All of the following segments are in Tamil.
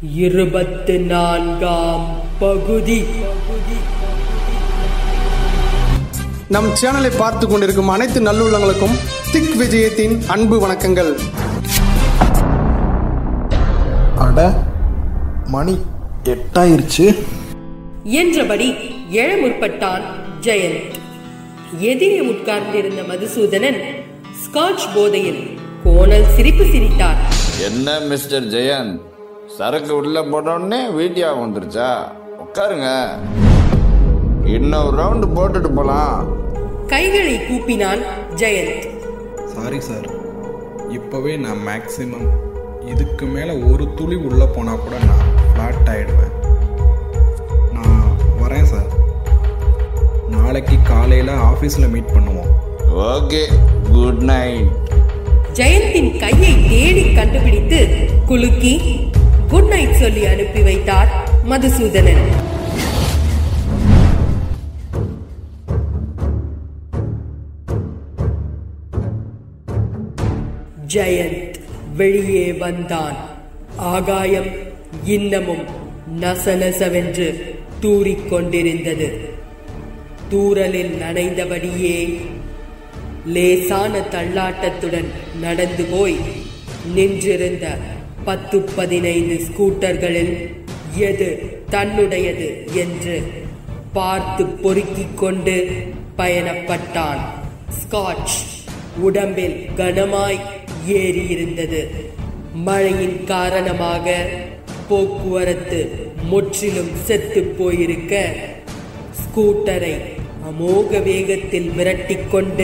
இருபத்து நான்காம் பகுதி நம் சேனலை பார்த்து கொண்டிருக்கும் அனைத்து நல்லுள்ளங்களுக்கும் திக் விஜயத்தின் அன்பு வணக்கங்கள் அட மணி எட்டாயிருச்சு என்றபடி எழ முற்பட்டான் ஜெயந்த் எதிரே உட்கார்ந்திருந்த மதுசூதனன் ஸ்காட்ச் போதையில் கோணல் சிரிப்பு சிரித்தார் என்ன மிஸ்டர் ஜெயன் சரக்கு உள்ள போட்டோடனே வீட்டியா வந்துருச்சா உட்காருங்க இன்னொரு ரவுண்டு போட்டுட்டு போலாம் கைகளை கூப்பினான் ஜெயந்த் சாரி சார் இப்போவே நான் மேக்ஸிமம் இதுக்கு மேலே ஒரு துளி உள்ளே போனால் கூட நான் ஃப்ளாட் ஆகிடுவேன் நான் வரேன் சார் நாளைக்கு காலையில் ஆஃபீஸில் மீட் பண்ணுவோம் ஓகே குட் நைட் ஜெயந்தின் கையை தேடி கண்டுபிடித்து குலுக்கி குட் நைட் சொல்லி அனுப்பி வைத்தார் மதுசூதனன் ஜெயந்த் வெளியே வந்தான் ஆகாயம் இன்னமும் நசநசவென்று தூறிக் கொண்டிருந்தது தூறலில் நனைந்தபடியே லேசான தள்ளாட்டத்துடன் நடந்து போய் நின்றிருந்த பத்து பதினைந்து ஸ்கூட்டர்களில் எது தன்னுடையது என்று பார்த்து பொறுக்கிக் கொண்டு பயணப்பட்டான் ஸ்காட்ச் உடம்பில் கனமாய் ஏறியிருந்தது மழையின் காரணமாக போக்குவரத்து முற்றிலும் செத்துப் போயிருக்க ஸ்கூட்டரை அமோக வேகத்தில் விரட்டிக்கொண்டு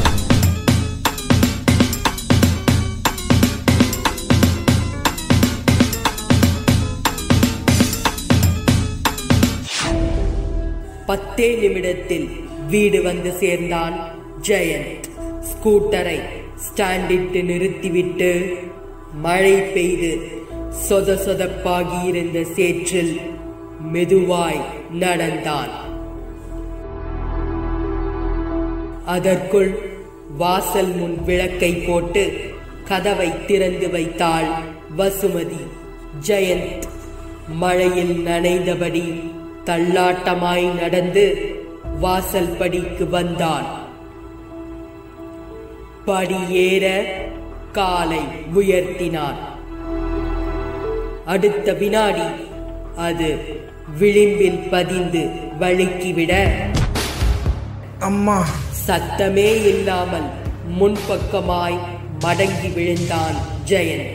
பத்தே நிமிடத்தில் வீடு வந்து சேர்ந்தான் ஜெயந்த் ஸ்கூட்டரை ஸ்டாண்டிட்டு நிறுத்திவிட்டு மழை பெய்து சொத சொதப்பாகியிருந்த சேற்றில் மெதுவாய் நடந்தான் அதற்குள் வாசல் முன் விளக்கை போட்டு கதவை திறந்து வைத்தாள் வசுமதி ஜெயந்த் மழையில் நனைந்தபடி தள்ளாட்டமாய் நடந்து வாசல் படிக்கு வந்தான் படியேற காலை உயர்த்தினான் அடுத்த வினாடி அது விளிம்பில் பதிந்து வழுக்கிவிட அம்மா சத்தமே இல்லாமல் முன்பக்கமாய் மடங்கி விழுந்தான் ஜெயந்த்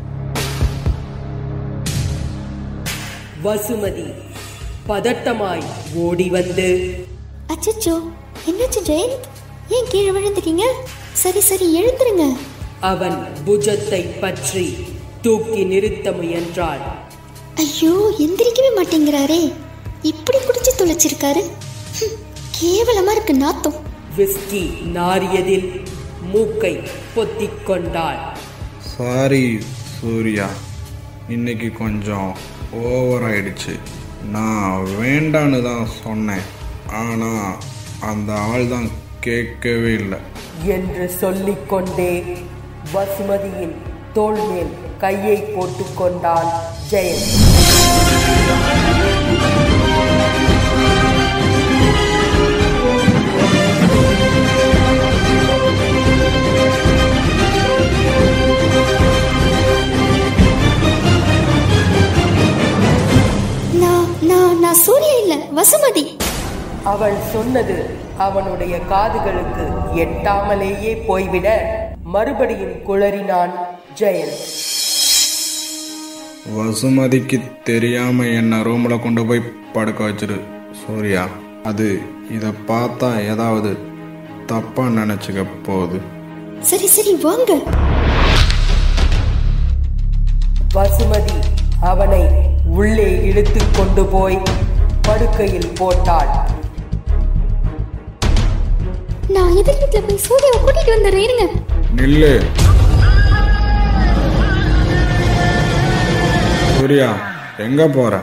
வசுமதி பதட்டமாய் ஓடி வந்து அச்சச்சோ என்னாச்சு ஜெயந்த் ஏன் கீழே விழுந்துட்டீங்க சரி சரி எழுந்துருங்க அவன் புஜத்தை பற்றி தூக்கி நிறுத்த முயன்றாள் ஐயோ எந்திரிக்கவே மாட்டேங்கிறாரே இப்படி குடிச்சு தொலைச்சிருக்காரு ஹம், கேவலமா இருக்கு நாத்தம் விஸ்கி நாரியதில் மூக்கை பொத்திக் கொண்டாள் சாரி சூர்யா இன்னைக்கு கொஞ்சம் ஓவர் ஆயிடுச்சு நான் வேண்டான்னு தான் சொன்னேன் ஆனால் அந்த ஆள் தான் கேட்கவே இல்லை என்று சொல்லிக்கொண்டே வசுமதியின் தோள் மேல் கையை போட்டுக்கொண்டான் ஜெயந்த் நான் நான் நான் சூர்யா இல்ல வசுமதி அவள் சொன்னது அவனுடைய காதுகளுக்கு எட்டாமலேயே போய்விட மறுபடியும் குளறினான் ஜெயந்த் வசுமதிக்கு தெரியாம என்ன ரூம்ல கொண்டு போய் படுக்க வச்சிரு சூர்யா அது இதை பார்த்தா ஏதாவது தப்பா நினைச்சுக்க போகுது சரி சரி வாங்க வசுமதி அவனை உள்ளே இழுத்து கொண்டு போய் படுக்கையில் போட்டாள் நான் எதிர் வீட்டுல போய் சூர்யாவை கூட்டிட்டு வந்துடுறேன் இருங்க நில்லு சூர்யா எங்க போற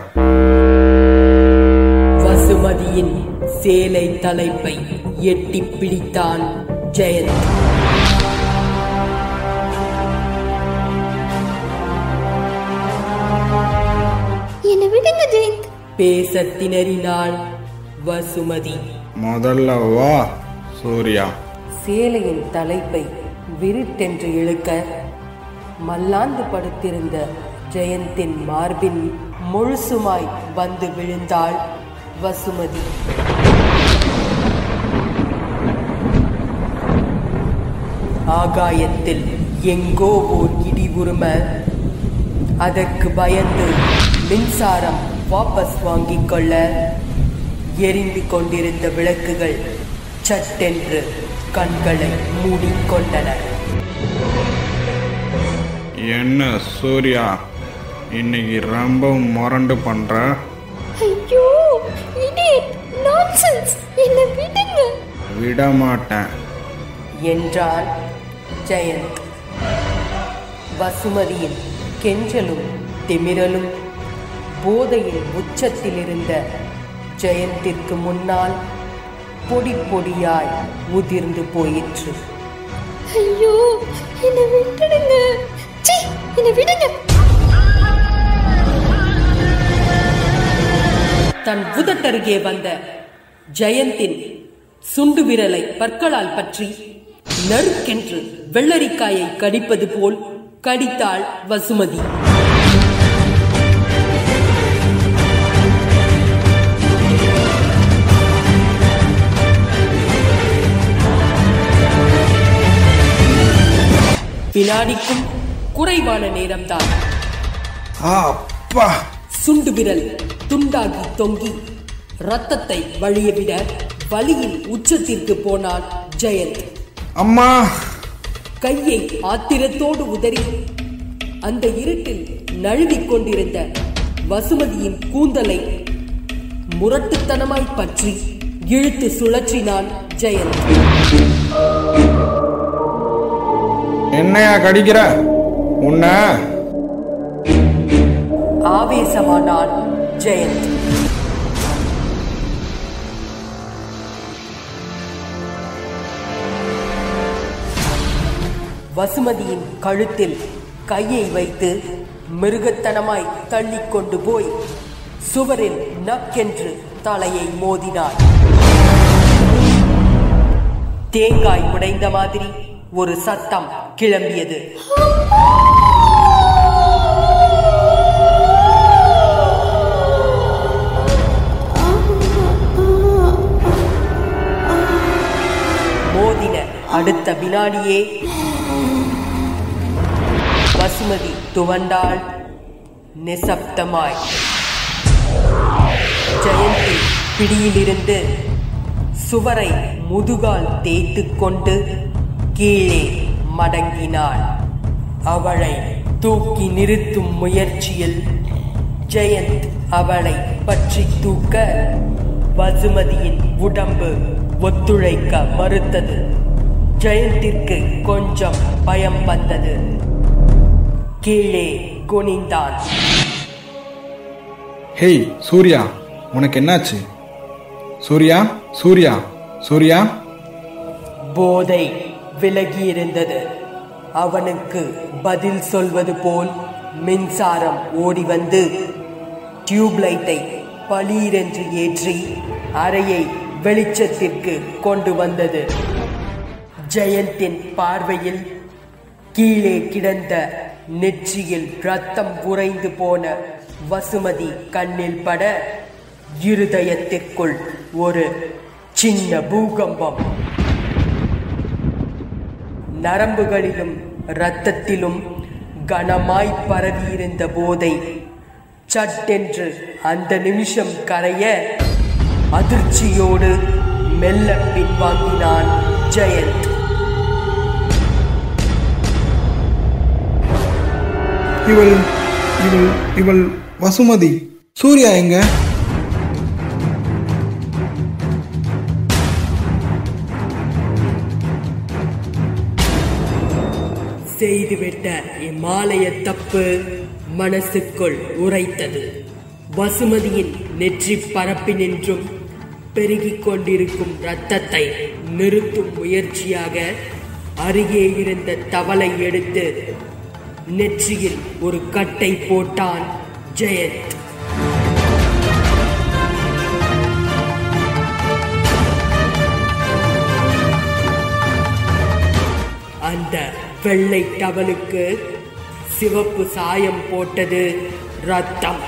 வசுமதியின் சேலை தலைப்பை எட்டி பிடித்தான் ஜெயந்த் விடுங்க ஜெயந்த் பேச திணறினாள் வசுமதி முதல்ல வா சூர்யா சேலையின் தலைப்பை விருட்டென்று இழுக்க மல்லாந்து படுத்திருந்த ஜெயந்தின் மார்பின் முழுசுமாய் வந்து விழுந்தாள் வசுமதி ஆகாயத்தில் எங்கோ ஓர் இடி உரும அதற்கு பயந்து மின்சாரம் வாபஸ் வாங்கிக் கொள்ள எரிந்து கொண்டிருந்த விளக்குகள் சட்டென்று கண்களை மூடிக்கொண்டன என்ன சூர்யா இன்னைக்கு ரொம்ப முரண்டு பண்ற ஐயோ இடியட் நான்சென்ஸ் என்ன விடுங்க விட மாட்டேன் என்றான் ஜெயந்த் வசுமதியின் கெஞ்சலும் திமிரலும் போதையின் உச்சத்தில் இருந்த ஜெயந்திற்கு முன்னால் பொடி பொடியாய் உதிர்ந்து போயிற்று ஐயோ என்ன விட்டுடுங்க சீ என்ன விடுங்க தன் உதட்டருகே வந்த ஜெயந்தின் சுண்டு விரலை பற்களால் பற்றி நறுக்கென்று வெள்ளரிக்காயை கடிப்பது போல் கடித்தாள் வசுமதி வினாடிக்கும் குறைவான நேரம்தான் அப்பா சுண்டு விரல் துண்டாகி தொங்கி ரத்தத்தை வழியவிட வலியின் உச்சத்திற்கு போனான் ஜெயந்த் அம்மா கையை ஆத்திரத்தோடு உதறி அந்த இருட்டில் நழுவிக் கொண்டிருந்த வசுமதியின் கூந்தலை முரட்டுத்தனமாய் பற்றி இழுத்து சுழற்றினான் ஜெயந்த் என்னையா கடிக்கிற உன்ன ஆவேசமானான் ஜெயந்த் வசுமதியின் கழுத்தில் கையை வைத்து மிருகத்தனமாய் தள்ளிக் கொண்டு போய் சுவரில் நக்கென்று தலையை மோதினான் தேங்காய் உடைந்த மாதிரி ஒரு சத்தம் கிளம்பியது மோதின அடுத்த வினாடியே வசுமதி துவண்டாள் நிசப்தமாய் ஜெயந்தி பிடியிலிருந்து சுவரை முதுகால் தேய்த்து கொண்டு கீழே மடங்கினாள் அவளை தூக்கி நிறுத்தும் முயற்சியில் ஜெயந்த் அவளை பற்றி தூக்க வசுமதியின் உடம்பு ஒத்துழைக்க மறுத்தது ஜெயந்திற்கு கொஞ்சம் பயம் வந்தது கீழே குனிந்தான் ஹேய் சூர்யா உனக்கு என்னாச்சு சூர்யா சூர்யா சூர்யா போதை விலகியிருந்தது அவனுக்கு பதில் சொல்வது போல் மின்சாரம் ஓடி வந்து டியூப்லைட்டை பளீரென்று ஏற்றி அறையை வெளிச்சத்திற்கு கொண்டு வந்தது ஜெயந்தின் பார்வையில் கீழே கிடந்த நெற்றியில் ரத்தம் உறைந்து போன வசுமதி கண்ணில் பட இருதயத்திற்குள் ஒரு சின்ன பூகம்பம் நரம்புகளிலும் இரத்தத்திலும் கனமாய் பரவியிருந்த போதை சட்டென்று அந்த நிமிஷம் கரைய அதிர்ச்சியோடு மெல்ல பின்வாங்கினான் ஜெயந்த் இவள் இவள் இவள் வசுமதி சூர்யா எங்க செய்துவிட்ட இம்மாலய தப்பு மனசுக்குள் உரைத்தது வசுமதியின் நெற்றி பரப்பினின்றும் பெருகிக் கொண்டிருக்கும் இரத்தத்தை நிறுத்தும் முயற்சியாக அருகே இருந்த தவளை எடுத்து நெற்றியில் ஒரு கட்டை போட்டான் ஜெயந்த் அந்த வெள்ளை டவலுக்கு சிவப்பு சாயம் போட்டது ரத்தம்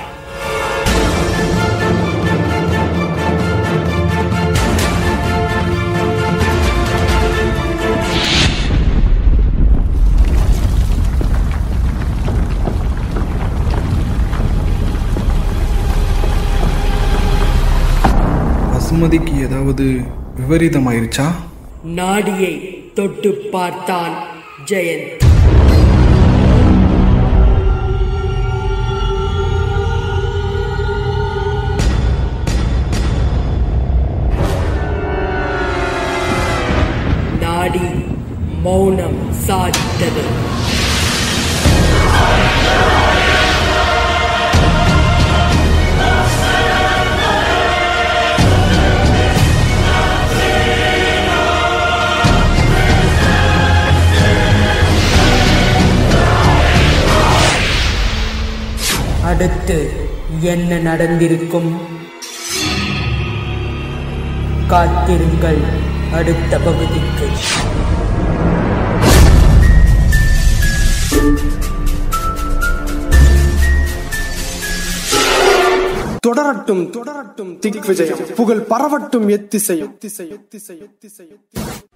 வசுமதிக்கு ஏதாவது விபரீதமாயிருச்சா நாடியை தொட்டு பார்த்தான் ஜெயந்த் நாடி மௌனம் சாதித்தது அடுத்து என்ன நடந்திருக்கும் காத்திருங்கள் அடுத்த பகுதிக்கு தொடரட்டும் தொடரட்டும் திக் விஜயம் புகழ் பரவட்டும் எத்திசை எத்திசை எத்திசை எத்திசை